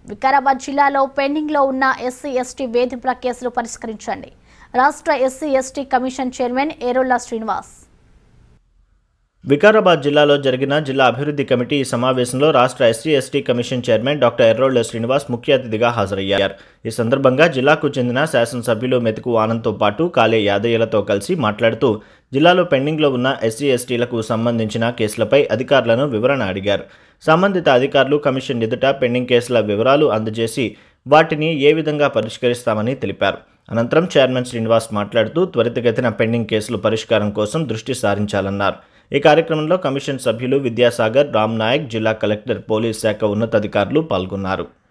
వికారాబాద్ జిల్లాలో పెండింగ్లో ఉన్న ఎస్సీ ఎస్టీ వేధింపుల కేసులు పరిష్కరించండి రాష్ట్ర SC ST commission chairman Errolla Srinivas Vikarabad జిల్లాలో జరిగిన జిల్లా అభివృద్ధి కమిటీ ఈ సమావేశంలో రాష్ట్ర SC ST commission chairman doctor Errolla Srinivas ముఖ్య అతిథిగా హాజరయ్యారు ఈ సందర్భంగా జిల్లాకు చెందిన శాసనసభ్యులు మెతుకు ఆనంద్తో పాటు కాలే యాదయ్యలతో కలిసి మాట్లాడుతూ జిల్లాలో పెండింగ్లో ఉన్న ఎస్సీ ఎస్టీలకు సంబంధించిన కేసులపై అధికారులను వివరణ అడిగారు సంబంధిత అధికారులు కమిషన్ ఎదుట పెండింగ్ కేసుల వివరాలు అందజేసి వాటిని ఏ విధంగా పరిష్కరిస్తామని తెలిపారు అనంతరం చైర్మన్ శ్రీనివాస్ మాట్లాడుతూ త్వరితగతిన పెండింగ్ కేసులు పరిష్కారం కోసం దృష్టి సారించాలన్నారు ఈ కార్యక్రమంలో కమిషన్ సభ్యులు విద్యాసాగర్ రామ్ నాయక్ జిల్లా కలెక్టర్ పోలీస్ శాఖ ఉన్నతాధికారులు పాల్గొన్నారు